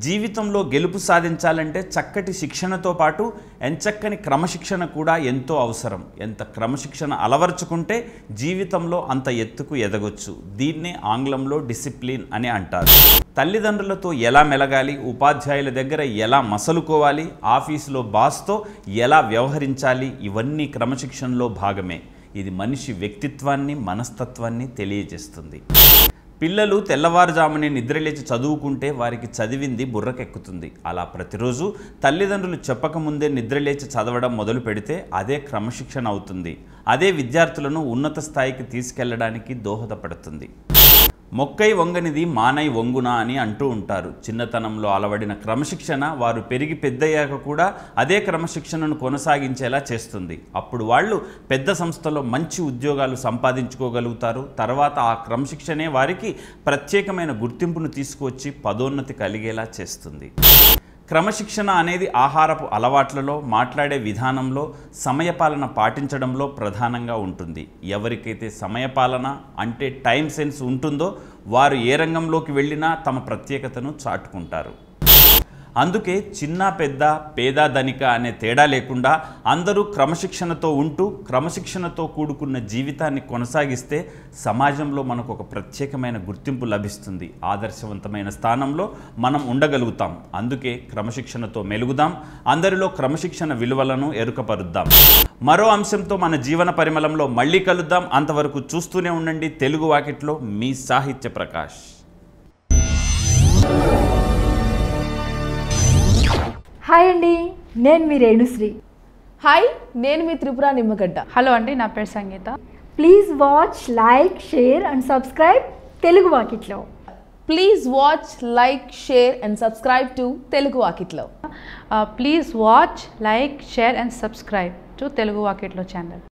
జీవితంలో గెలుపు సాధించాలంటే చక్కటి శిక్షణతో పాటు ఎంచక్కని క్రమశిక్షణ కూడా ఎంతో అవసరం ఎంత క్రమశిక్షణ అలవర్చుకుంటే జీవితంలో అంత ఎత్తుకు ఎదగొచ్చు దీన్నే ఆంగ్లంలో డిసిప్లిన్ అని అంటారు తల్లిదండ్రులతో ఎలా మెలగాలి ఉపాధ్యాయుల దగ్గర ఎలా మసలుకోవాలి ఆఫీసులో బాస్తో ఎలా వ్యవహరించాలి ఇవన్నీ క్రమశిక్షణలో భాగమే ఇది మనిషి వ్యక్తిత్వాన్ని మనస్తత్వాన్ని తెలియజేస్తుంది పిల్లలు తెల్లవారుజామునే నిద్రలేచి చదువుకుంటే వారికి చదివింది బుర్రకెక్కుతుంది అలా ప్రతిరోజు తల్లిదండ్రులు చెప్పకముందే నిద్రలేచి చదవడం మొదలు పెడితే అదే క్రమశిక్షణ అవుతుంది అదే విద్యార్థులను ఉన్నత స్థాయికి తీసుకెళ్లడానికి దోహదపడుతుంది మొక్కై వంగనిది మానై వంగున అని అంటూ ఉంటారు చిన్నతనంలో అలవడిన క్రమశిక్షణ వారు పెరిగి పెద్దయ్యాక కూడా అదే క్రమశిక్షణను కొనసాగించేలా చేస్తుంది అప్పుడు వాళ్ళు పెద్ద సంస్థలో మంచి ఉద్యోగాలు సంపాదించుకోగలుగుతారు తర్వాత ఆ క్రమశిక్షణే వారికి ప్రత్యేకమైన గుర్తింపును తీసుకువచ్చి పదోన్నతి కలిగేలా చేస్తుంది క్రమశిక్షణ అనేది ఆహారపు అలవాట్లలో మాట్లాడే విధానంలో సమయపాలన పాటించడంలో ప్రధానంగా ఉంటుంది ఎవరికైతే సమయపాలన అంటే టైం సెన్స్ ఉంటుందో వారు ఏ రంగంలోకి వెళ్ళినా తమ ప్రత్యేకతను చాటుకుంటారు అందుకే చిన్న పెద్ద పేద ధనిక అనే తేడా లేకుండా అందరూ క్రమశిక్షణతో ఉంటూ క్రమశిక్షణతో కూడుకున్న జీవితాన్ని కొనసాగిస్తే సమాజంలో మనకు ఒక ప్రత్యేకమైన గుర్తింపు లభిస్తుంది ఆదర్శవంతమైన స్థానంలో మనం ఉండగలుగుతాం అందుకే క్రమశిక్షణతో మెలుగుదాం అందరిలో క్రమశిక్షణ విలువలను ఎరుకపరుద్దాం మరో అంశంతో మన జీవన పరిమళంలో మళ్ళీ కలుద్దాం అంతవరకు చూస్తూనే ఉండండి తెలుగు వాకిట్లో మీ సాహిత్య ప్రకాష్ హాయ్ అండి నేను మీ రేణుశ్రీ హాయ్ నేను మీ త్రిపుర నిమ్మగడ్డ హలో అండి నా పేరు Sangeetha please watch like share and subscribe Telugu వాకిట్లో please watch like share and subscribe to Telugu వాకిట్లో please watch like share and subscribe to Telugu వాకెట్లో ఛానల్